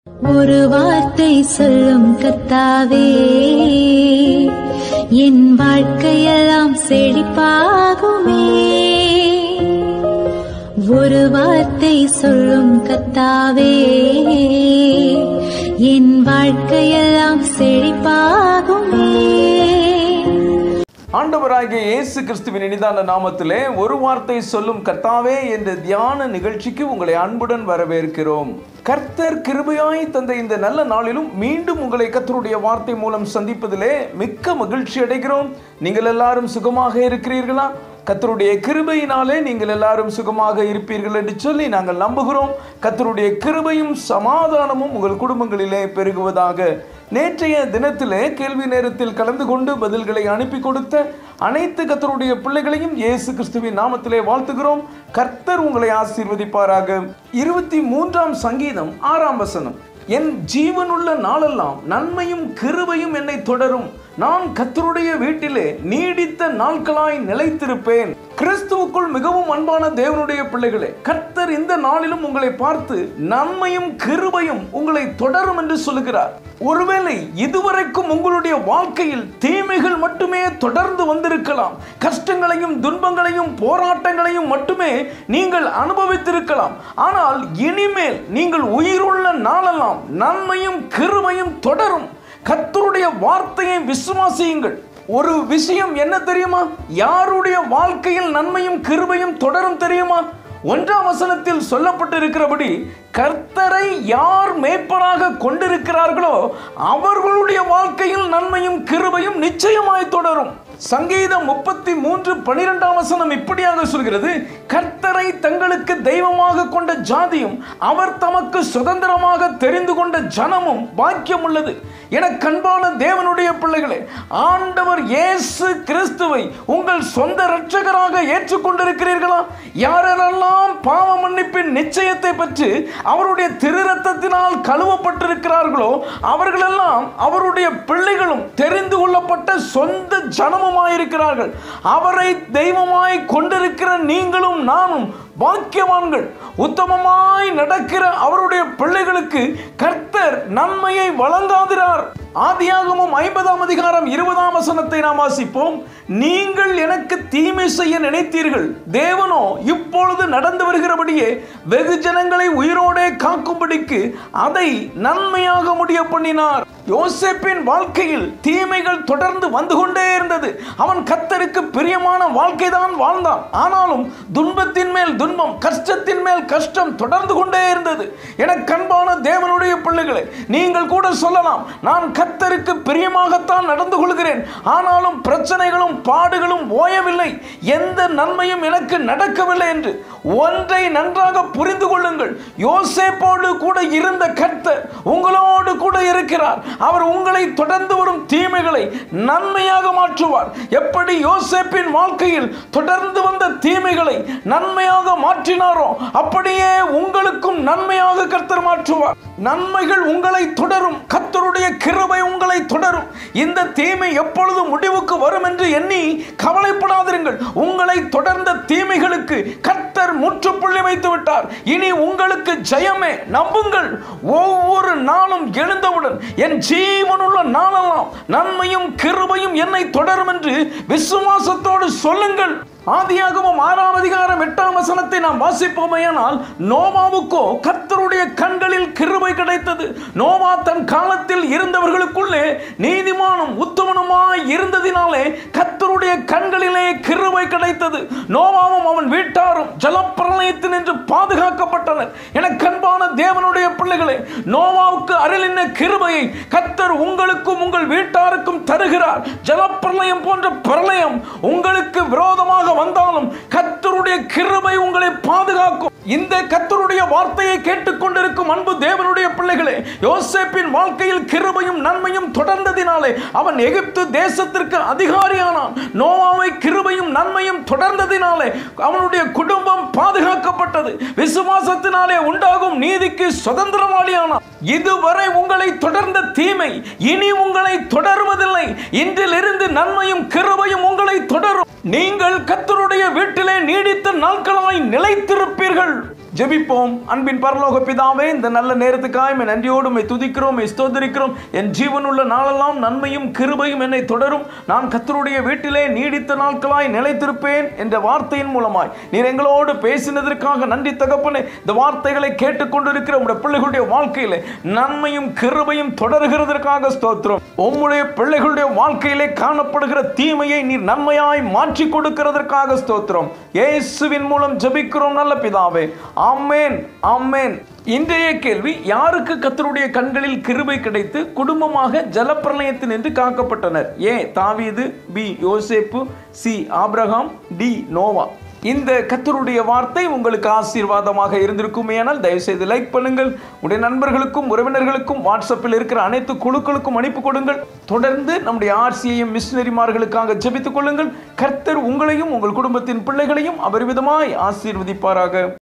ஒரு வார்த்தை சொல்லும் கத்தாவே என் வாழ்க்கையெல்லாம் செழிப்பாகுமே ஒரு வார்த்தை சொல்லும் கத்தாவே என் வாழ்க்கையெல்லாம் செழிப்பாகுமே ஆண்டவராகிய இயேசு கிறிஸ்துவின் இனிதான நாமத்திலே ஒரு வார்த்தை சொல்லும் கர்த்தாவே என்ற தியான நிகழ்ச்சிக்கு உங்களை அன்புடன் வரவேற்கிறோம் கர்த்தர் கிருபையாய் தந்த இந்த நல்ல நாளிலும் மீண்டும் உங்களை கர்த்தருடைய வார்த்தை மூலம் சந்திப்பதிலே மிக்க மகிழ்ச்சி அடைகிறோம் நீங்கள் எல்லாரும் சுகமாக இருக்கிறீர்களா கத்தருடைய கிருபையினாலே நீங்கள் எல்லாரும் சுகமாக இருப்பீர்கள் என்று சொல்லி நாங்கள் நம்புகிறோம் கத்தருடைய கிருபையும் சமாதானமும் உங்கள் குடும்பங்களிலே பெருகுவதாக நேற்றைய தினத்திலே கேள்வி நேரத்தில் கலந்து கொண்டு பதில்களை அனுப்பி கொடுத்த அனைத்து கத்தருடைய பிள்ளைகளையும் இயேசு கிறிஸ்துவின் நாமத்திலே வாழ்த்துகிறோம் கர்த்தர் உங்களை ஆசீர்வதிப்பாராக இருபத்தி மூன்றாம் சங்கீதம் ஆறாம் வசனம் என் ஜீவனுள்ள நாளெல்லாம் நன்மையும் கிருபையும் என்னை தொடரும் நான் கத்தருடைய வீட்டிலே நீடித்த நாட்களாய் நிலைத்திருப்பேன் கிறிஸ்துவுக்குள் மிகவும் அன்பான தேவனுடைய பிள்ளைகளே கர்த்தர் இந்த நாளிலும் உங்களை பார்த்து நன்மையும் கிருபையும் உங்களை தொடரும் என்று சொல்லுகிறார் ஒருவேளை இதுவரைக்கும் உங்களுடைய வாழ்க்கையில் தீமைகள் மட்டுமே தொடர்ந்து வந்திருக்கலாம் கஷ்டங்களையும் துன்பங்களையும் போராட்டங்களையும் மட்டுமே நீங்கள் அனுபவித்திருக்கலாம் ஆனால் இனிமேல் நீங்கள் உயிருள்ள நாளெல்லாம் நன்மையும் கிருபையும் தொடரும் கர்த்தருடைய வார்த்தையை விசுவாசியுங்கள் ஒரு விஷயம் என்ன தெரியுமா யாருடைய வாழ்க்கையில் நன்மையும் கிருபையும் தொடரும் தெரியுமா ஒன்றாம் வசனத்தில் சொல்லப்பட்டிருக்கிறபடி கர்த்தரை யார் மேய்ப்பராக கொண்டிருக்கிறார்களோ அவர்களுடைய வாழ்க்கையில் நன்மையும் கிருபையும் நிச்சயமாய் தொடரும் சங்கீதம் முப்பத்தி மூன்று பனிரெண்டாம் வசனம் இப்படியாக சொல்கிறது கர்த்தரை தங்களுக்கு தெய்வமாக கொண்ட ஜாதியும் அவர் தமக்கு சுதந்திரமாக தெரிந்து கொண்ட ஜனமும் பாக்கியம் உள்ளது என கண்பான தேவனுடைய பிள்ளைகளே ஆண்டவர் இயேசு கிறிஸ்துவை உங்கள் சொந்த இரட்சகராக ஏற்றுக்கொண்டிருக்கிறீர்களா யாரெல்லாம் பாவ மன்னிப்பின் நிச்சயத்தை பற்றி அவருடைய திருரத்தத்தினால் கழுவப்பட்டிருக்கிறார்களோ அவர்களெல்லாம் அவருடைய பிள்ளைகளும் தெரிந்து கொள்ளப்பட்ட சொந்த ஜனமுமாயிருக்கிறார்கள் அவரை தெய்வமாய் கொண்டிருக்கிற நீங்களும் நானும் பாக்கியவான்கள் உத்தமமாய் நடக்கிற அவருடைய பிள்ளைகளுக்கு கர்த்தர் நன்மையை வழங்காதிரார் ஆதியாகமும் ஐம்பதாம் அதிகாரம் இருபதாம் வசனத்தை நாம் வாசிப்போம் நீங்கள் எனக்கு தீமை செய்ய நினைத்தீர்கள் தேவனோ இப்பொழுது நடந்து வருகிறபடியே வெகு ஜனங்களை உயிரோடே காக்கும்படிக்கு அதை நன்மையாக முடிய பண்ணினார் யோசேப்பின் வாழ்க்கையில் தீமைகள் தொடர்ந்து வந்து கொண்டே இருந்தது அவன் கத்தருக்கு பிரியமான வாழ்க்கை தான் வாழ்ந்தான் ஆனாலும் துன்பத்தின் மேல் துன்பம் கஷ்டத்தின் மேல் கஷ்டம் தொடர்ந்து கொண்டே இருந்தது என கண்பான தேவனுடைய பிள்ளைகளை நீங்கள் கூட சொல்லலாம் நான் கத்தருக்கு பிரியமாகத்தான் நடந்து கொள்கிறேன் ஆனாலும் பிரச்சனைகளும் பாடுகளும் ஓயவில்லை எந்த நன்மையும் எனக்கு நடக்கவில்லை என்று ஒன்றை நன்றாக புரிந்து கொள்ளுங்கள் யோசேப்போடு கூட இருந்த கர்த்தர் உங்களோடு கூட இருக்கிறார் அவர் உங்களை தொடர்ந்து வரும் தீமைகளை நன்மையாக மாற்றுவார் எப்படி யோசேப்பின் வாழ்க்கையில் தொடர்ந்து வந்த தீமைகளை நன்மையாக மாற்றினாரோ அப்படியே உங்களுக்கும் நன்மையாக கர்த்தர் மாற்றுவார் நன்மைகள் உங்களை தொடரும் கர்த்தருடைய கிருபை உங்களை தொடரும் இந்த தீமை எப்பொழுது முடிவுக்கு வரும் என்று எண்ணி கவலைப்படாதிருங்கள் உங்களை தொடர்ந்த தீமைகளுக்கு கர்த்தர் முற்றுப்புள்ளி வைத்து விட்டார் இனி உங்களுக்கு ஜெயமே நம்புங்கள் ஒவ்வொரு நாளும் எழுந்தவுடன் என் ஜீவனுள்ள நாளெல்லாம் நன்மையும் கிருபையும் என்னை தொடரும் என்று விசுவாசத்தோடு சொல்லுங்கள் ஆதியாகமும் ஆறாம் அதிகாரம் எட்டாம் வசனத்தை நாம் வாசிப்போமையானால் நோவாவுக்கோ கர்த்தருடைய கண்களில் கிருபை கிடைத்தது நோவா தன் காலத்தில் இருந்தவர்களுக்குள்ளே நீதிமானும் உத்தமனுமாய் இருந்ததினாலே கர்த்தருடைய கண்களிலே கிருபை கிடைத்தது நோவாவும் அவன் வீட்டாரும் ஜலப்பிரளயத்தில் என்று பாதுகாக்கப்பட்டனர் என கண்பான தேவனுடைய பிள்ளைகளே நோவாவுக்கு அருளின கிருபையை கர்த்தர் உங்களுக்கும் உங்கள் வீட்டாருக்கும் தருகிறார் ஜலப்பிரளயம் போன்ற பிரளயம் உங்களுக்கு விரோதமாக வந்தாலும் கத்தருடைய கிருபை உங்களை பாதுகாக்கும் இந்த கத்தருடைய வார்த்தையை கேட்டுக்கொண்டிருக்கும் அன்பு தேவனுடைய பிள்ளைகளே யோசேப்பின் வாழ்க்கையில் கிருபையும் நன்மையும் தொடர்ந்ததினாலே அவன் எகிப்து தேசத்திற்கு அதிகாரியானான் நோவாவை கிருபையும் நன்மையும் தொடர்ந்ததினாலே அவனுடைய குடும்பம் பாதுகாக்கப்பட்டது விசுவாசத்தினாலே உண்டாகும் நீதிக்கு சுதந்திரவாளியானான் இதுவரை உங்களை தொடர்ந்த தீமை இனி உங்களை தொடருவதில்லை இன்றிலிருந்து நன்மையும் கிருபையும் உங்களை தொடரும் நீங்கள் கத்தருடைய வீட்டிலே நீடித்த நாட்களாய் நிலைத்திருப்பீர்கள் ஜெபிப்போம் அன்பின் பரலோக பிதாவே இந்த நல்ல நேரத்துக்காய் உம்மை நன்றியோடு உம்மை துதிக்கிறோம் உம்மை ஸ்தோத்திரிக்கிறோம் என் ஜீவனுள்ள நாளெல்லாம் நன்மையும் கிருபையும் என்னை தொடரும் நான் கத்தருடைய வீட்டிலே நீடித்த நாட்களாய் நிலைத்திருப்பேன் என்ற வார்த்தையின் மூலமாய் நீர் எங்களோடு பேசினதற்காக நன்றி தகப்பனே இந்த வார்த்தைகளை கேட்டுக்கொண்டிருக்கிற உங்களுடைய பிள்ளைகளுடைய வாழ்க்கையிலே நன்மையும் கிருபையும் தொடர்கிறதற்காக ஸ்தோத்திரம் உம்முடைய பிள்ளைகளுடைய வாழ்க்கையிலே காணப்படுகிற தீமையை நீர் நன்மையாய் மாற்றி கொடுக்கிறதற்காக ஸ்தோத்திரம் இயேசுவின் மூலம் ஜெபிக்கிறோம் நல்ல பிதாவே ஆமென் ஆமென் இன்றைய கேள்வி யாருக்கு கத்தருடைய கண்களில் கிருபை கிடைத்து குடும்பமாக ஜலப்பிரளயத்தில் நின்று காக்கப்பட்டனர் ஏ தாவீது பி யோசேப்பு சி ஆபிரகாம் டி நோவா இந்த கத்தருடைய வார்த்தை உங்களுக்கு ஆசீர்வாதமாக இருந்திருக்குமேயானால் தயவுசெய்து லைக் பண்ணுங்கள் உடைய நண்பர்களுக்கும் உறவினர்களுக்கும் வாட்ஸ்அப்பில் இருக்கிற அனைத்து குழுக்களுக்கும் அனுப்பி கொடுங்கள் தொடர்ந்து நம்முடைய ஆர்சியையும் மிஷினரிமார்களுக்காக ஜெபித்துக் கொள்ளுங்கள் கர்த்தர் உங்களையும் உங்கள் குடும்பத்தின் பிள்ளைகளையும் அபரிவிதமாய் ஆசீர்வதிப்பாராக